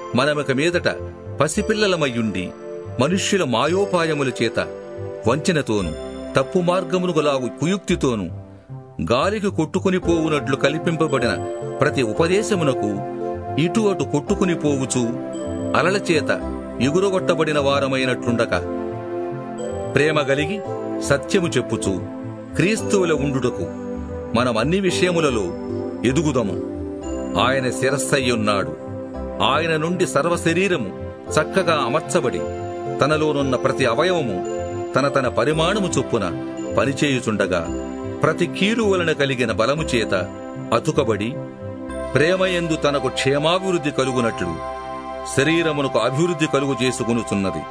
మనమిక మీదట పసిపిల్లలమయ్యుండి మనుష్యుల మాయోపాయముల చేత వంచనతోను తప్పు మార్గమునకు లాగు కుయుక్తితోను గాలికి కొట్టుకుని పోవునట్లు కల్పింపబడిన ప్రతి ఉపదేశమునకు ఇటు అటు కొట్టుకుని పోవుచు అలల చేత ఎగురగొట్టబడిన వారమైనట్లుండక ప్రేమ గలిగి సత్యము చెప్పుచు క్రీస్తువుల ఉండుటకు మనం అన్ని విషయములలో ఎదుగుదము ఆయన శిరస్సయ్యున్నాడు ఆయన నుండి సర్వ శరీరము చక్కగా అమర్చబడి తనలోనున్న ప్రతి అవయవము తన తన పరిమాణము చొప్పున పనిచేయుచుండగా ప్రతి కీలు వలన కలిగిన బలము చేత అతుకబడి ప్రేమయందు తనకు క్షేమాభివృద్ధి కలుగునట్లు శరీరమునకు అభివృద్ధి కలుగు చేసుకునుచున్నది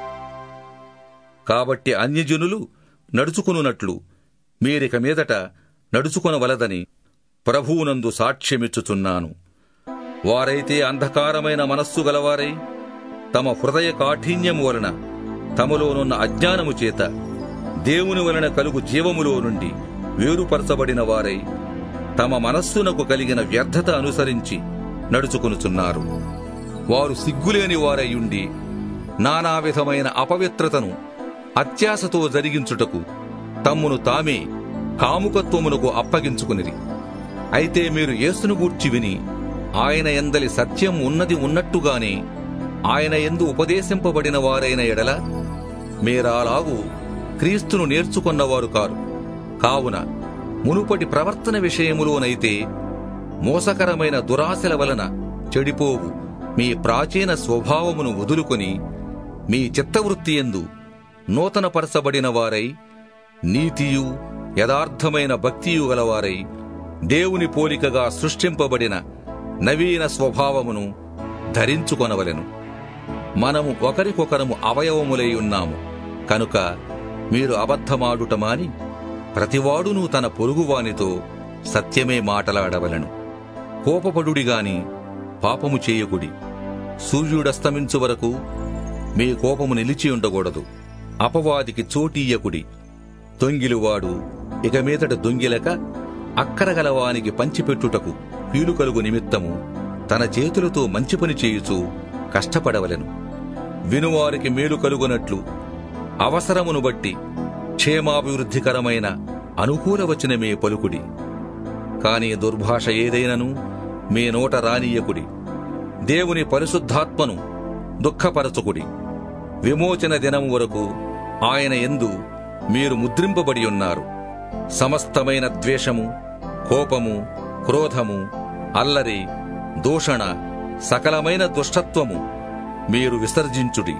కాబట్టి అన్యజనులు నడుచుకునున్నట్లు మీరిక మీదట నడుచుకొనవలదని ప్రభువునందు సాక్ష్యమిచ్చుచున్నాను వారైతే అంధకారమైన మనస్సు గలవారై తమ హృదయ కాఠిన్యము వలన తమలోనున్న అజ్ఞానము చేత దేవుని వలన కలుగు జీవములో నుండి వేరుపరచబడిన వారై తమ మనస్సునకు కలిగిన వ్యర్థత అనుసరించి నడుచుకొనుచున్నారు వారు సిగ్గులేని వారయ్యుండి నానా విధమైన అపవిత్రతను అత్యాశతో జరిగించుటకు తమ్మును తామే కాముకత్వమునకు అప్పగించుకునిరి అయితే మీరు యేసును గూర్చి విని ఆయన ఎందలి సత్యం ఉన్నది ఉన్నట్టుగానే ఆయన ఎందు ఉపదేశింపబడిన వారైన ఎడల మీరాలాగు క్రీస్తును నేర్చుకున్నవారు కారు కావున మునుపటి ప్రవర్తన విషయములోనైతే మోసకరమైన దురాశల వలన చెడిపోవు మీ ప్రాచీన స్వభావమును వదులుకొని మీ చిత్తవృత్తి ఎందు నూతనపరచబడిన వారై నీతియు యథార్థమైన భక్తియు గలవారై దేవుని పోలికగా సృష్టింపబడిన నవీన స్వభావమును ధరించుకొనవలెను మనము ఒకరికొకరము అవయవములై ఉన్నాము కనుక మీరు అబద్ధమాడుట మాని ప్రతివాడును తన పొరుగువానితో సత్యమే మాటలాడవలెను కోపపడుడి గాని పాపము చేయకుడి సూర్యుడస్తమించు వరకు మీ కోపము నిలిచి ఉండకూడదు అపవాదికి చోటీయకుడి దొంగిలువాడు ఇక మీదట దొంగిలక అక్కరగలవానికి పంచిపెట్టుటకు వీలు కలుగు నిమిత్తము తన చేతులతో మంచి పని చేయుచు కష్టపడవలెను వినువారికి మేలు కలుగునట్లు అవసరమును బట్టి క్షేమాభివృద్ధికరమైన అనుకూల వచనమే పలుకుడి కాని దుర్భాష ఏదైనను మీ నోట రానీయకుడి దేవుని పరిశుద్ధాత్మను దుఃఖపరచుకుడి విమోచన దినం వరకు ఆయన ఎందు మీరు ముద్రింపబడి ఉన్నారు సమస్తమైన ద్వేషము కోపము క్రోధము అల్లరి దూషణ సకలమైన దుష్టత్వము మీరు విసర్జించుడి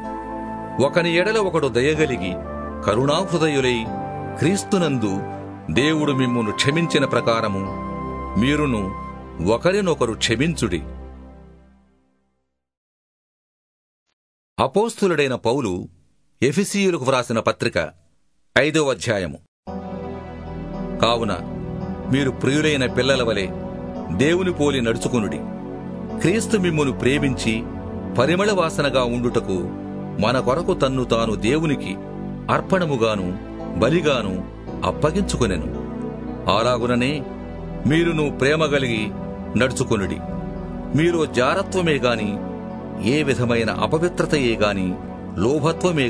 ఒకని ఎడల ఒకడు దయగలిగి కరుణాహృదయులై క్రీస్తునందు దేవుడు మిమ్మును క్షమించిన ప్రకారము మీరును ఒకరినొకరు క్షమించుడి అపోస్తులుడైన పౌలు ఎఫిసీయులకు వ్రాసిన పత్రిక ఐదో అధ్యాయము కావున మీరు ప్రియులైన పిల్లల వలె దేవుని పోలి నడుచుకునుడి క్రీస్తు మిమ్మును ప్రేమించి పరిమళ వాసనగా ఉండుటకు మన కొరకు తన్ను తాను దేవునికి అర్పణముగాను బలిగాను అప్పగించుకొనెను అలాగుననే మీరును ప్రేమ కలిగి నడుచుకొనుడి మీలో జారత్వమే గాని ఏ విధమైన అపవిత్రతయే గాని లోభత్వమే